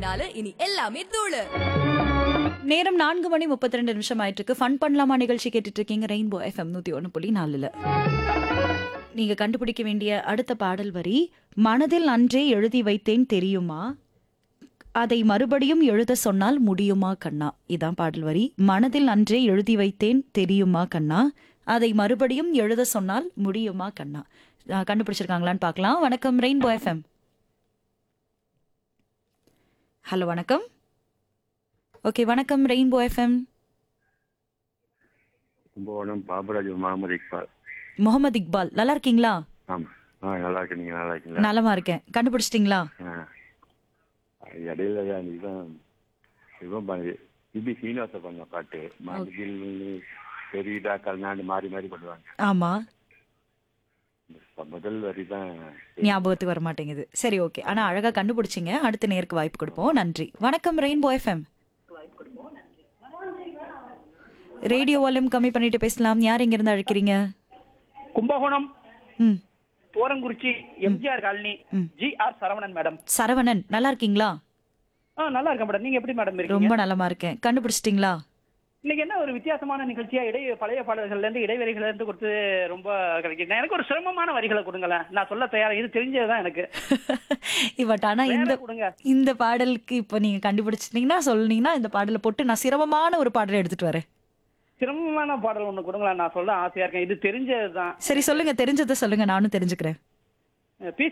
புள்ளினால இனி எல்லாமே தூளு நேரம் நான்கு மணி முப்பத்தி ரெண்டு நிமிஷம் ஆயிட்டு இருக்கு ஃபன் பண்ணலாமா நிகழ்ச்சி கேட்டுட்டு இருக்கீங்க ரெயின்போ எஃப்எம் நூத்தி ஒன்று புள்ளி நாலுல நீங்க கண்டுபிடிக்க வேண்டிய அடுத்த பாடல் வரி மனதில் அன்றே எழுதி வைத்தேன் தெரியுமா அதை மறுபடியும் எழுத சொன்னால் முடியுமா கண்ணா இதான் பாடல் வரி மனதில் அன்றே எழுதி வைத்தேன் தெரியுமா கண்ணா அதை மறுபடியும் எழுத சொன்னால் முடியுமா கண்ணா அஹ் கண்டுபிடிச்சிருக்காங்களான்னு பார்க்கலாம் வணக்கம் ரெயின்போ எஃப்எம் ஹலோ வணக்கம் ஓகே வணக்கம் ரெயின்போ எஃப்எம் கும்பகோணம் பாபராஜ் முகமது இக்பால் முகமது இக்பால் நல்லா இருக்கீங்களா ஆமா ஆ நல்லா இருக்கு நீங்க நல்லா இருக்கீங்களா நலமா இருக்கேன் கண்டுபிடிச்சிட்டிங்களா ஆ. இடையில தான் இதுதான் இவன் பண்ணது இபி சீனிவாச பண்ண பாட்டு மனதில் பெரியதா கல்நாடு மாறி மாறி பண்ணுவாங்க ஆமா இப்ப முதல் வரி தான் ஞாபகத்துக்கு வர மாட்டேங்குது சரி ஓகே ஆனா அழகா கண்டுபிடிச்சிங்க அடுத்த நேருக்கு வாய்ப்பு கொடுப்போம் நன்றி வணக்கம் ரெயின்போ எஃப்எம் ரேடியோ வால்யூம் கம்மி பண்ணிட்டு பேசலாம் யார் இங்க இருந்து அழைக்கிறீங்க கும்பகோணம் ம் போரங்குறிச்சி எம்ஜிஆர் காலனி ம். G R Saravanan madam Saravanan நல்லா இருக்கீங்களா ஆ நல்லா இருக்கேன் மேடம் நீங்க எப்படி மேடம் இருக்கீங்க ரொம்ப நலமா இருக்கேன் கண்டுபிடிச்சிட்டிங்களா இன்னைக்கு என்ன ஒரு வித்தியாசமான நிகழ்ச்சியா இடை பழைய பாடல்கள்ல இருந்து இடைவெளிகள்ல இருந்து கொடுத்து ரொம்ப கிடைக்குது எனக்கு ஒரு சிரமமான வரிகளை கொடுங்களேன் நான் சொல்ல தயாரா இது தெரிஞ்சதுதான் எனக்கு பட் ஆனா இந்த வேற கொடுங்க இந்த பாடலுக்கு இப்போ நீங்க கண்டுபிடிச்சிட்டீங்கன்னா சொன்னீங்கன்னா இந்த பாடலை போட்டு நான் சிரமமான ஒரு பாடலை எடுத்துட்டு வரேன் சிரமமான பாடல் ஒண்ணு கொடுங்களேன் நான் சொல்ல ஆசையா இருக்கேன் இது தெரிஞ்சதுதான் சரி சொல்லுங்க தெரிஞ்சதை சொல்லுங்க நானும் தெரிஞ்சுக்கிறேன் பி